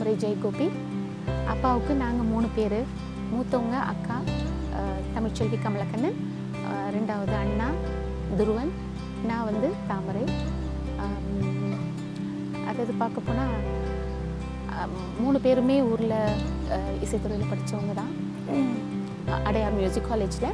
தாமரை ஜெயகோபி அப்பாவுக்கு நாங்கள் மூணு பேர் மூத்தவங்க அக்கா அஹ், தமிழ்ச்செல்வி கமலக்கண்ணன் அஹ், ரெண்டாவது அண்ணா துருவன் நான் வந்து தாமரை ஆம், அதாவது பார்க்க போனால் மூணு பேருமே ஊரில் இசைத்துறையில் படித்தவங்க தான் அ- அடையார் மியூசிக் காலேஜில்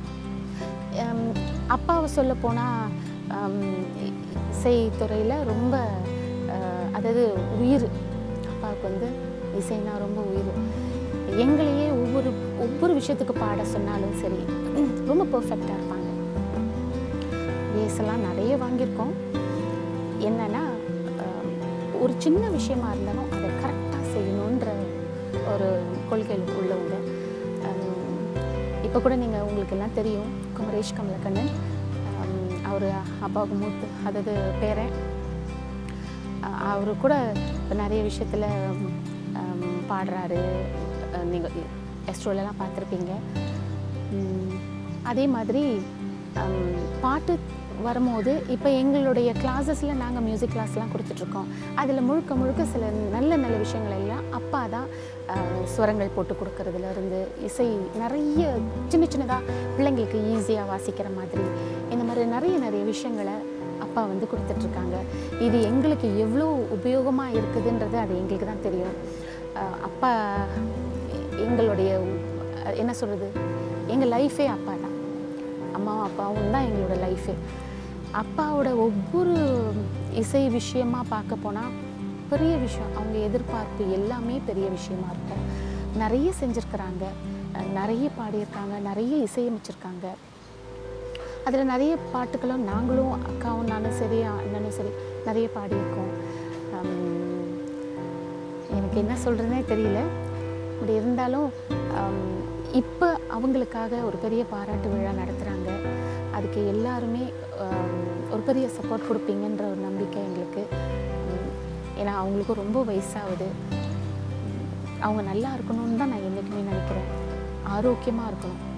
அப்பாவை சொல்ல போனால் இசைத்துறையில் ரொம்ப அஹ், அதாவது உயிர் அப்பாவுக்கு வந்து இசைனா ரொம்ப உயிர் எங்களையே ஒவ்வொரு ஒவ்வொரு விஷயத்துக்கு பாட சொன்னாலும் சரி ரொம்ப பர்ஃபெக்டாக இருப்பாங்க ஏசெல்லாம் நிறைய வாங்கியிருக்கோம் என்னன்னா அஹ், ஒரு சின்ன விஷயமா இருந்தாலும் அதை கரெக்டாக செய்யணுன்ற ஒரு கொள்கையில் உள்ளவங்க இப்போ கூட நீங்கள் உங்களுக்கு எல்லாம் தெரியும் குமரேஷ் கமலக்கண்ணன் அவர் அப்பாவுக்கு மூத்து அதாவது பேரன் அவர் கூட இப்ப நிறைய விஷயத்தில் பாடுறாரு நீங்கள் எஸ்ட்ரோலலாம் பார்த்துருப்பீங்க உம், அதே மாதிரி ஹம், பாட்டு வரும்போது இப்போ எங்களுடைய கிளாஸஸில் நாங்கள் மியூசிக் கிளாஸ்லாம் கொடுத்துட்ருக்கோம் அதில் முழுக்க முழுக்க சில நல்ல நல்ல விஷயங்கள் எல்லாம் அப்பா தான் அஹ், ஸ்வரங்கள் போட்டு கொடுக்கறதுல இருந்து இசை நிறைய சின்ன சின்னதாக பிள்ளைங்களுக்கு ஈஸியாக வாசிக்கிற மாதிரி இந்த மாதிரி நிறைய நிறைய விஷயங்களை அப்பா வந்து கொடுத்துட்ருக்காங்க இது எங்களுக்கு எவ்வளோ உபயோகமாக இருக்குதுன்றது அது எங்களுக்கு தான் தெரியும் அஹ், அப்பா எங்களுடைய அஹ், என்ன சொல்கிறது எங்கள் லைஃபே அப்பா தான் அம்மாவும் அப்பாவும் தான் எங்களோட லைஃபே அப்பாவோட ஒவ்வொரு இசை விஷயமா பார்க்க போனால் பெரிய விஷயம் அவங்க எதிர்பார்ப்பு எல்லாமே பெரிய விஷயமா இருக்கும் நிறைய செஞ்சுருக்கிறாங்க அஹ் நிறைய பாடியிருக்காங்க நிறைய இசையமைச்சிருக்காங்க அதில் நிறைய பாட்டுகளும் நாங்களும் அக்காவும் நானும் சரி அண்ணனும் சரி நிறைய பாடியிருக்கோம் ஹம், எனக்கு என்ன சொல்கிறதுனே தெரியல அப்படி இருந்தாலும் இப்போ அவங்களுக்காக ஒரு பெரிய பாராட்டு விழா நடத்துகிறாங்க அதுக்கு எல்லாருமே ஹம், ஒரு பெரிய சப்போர்ட் கொடுப்பீங்கன்ற ஒரு நம்பிக்கை எங்களுக்கு ஹம், ஏன்னா அவங்களுக்கும் ரொம்ப வயசாகுது ஹம், அவங்க நல்லா இருக்கணும்னு தான் நான் என்றைக்குமே நினைக்கிறேன் ஆரோக்கியமாக இருக்கணும்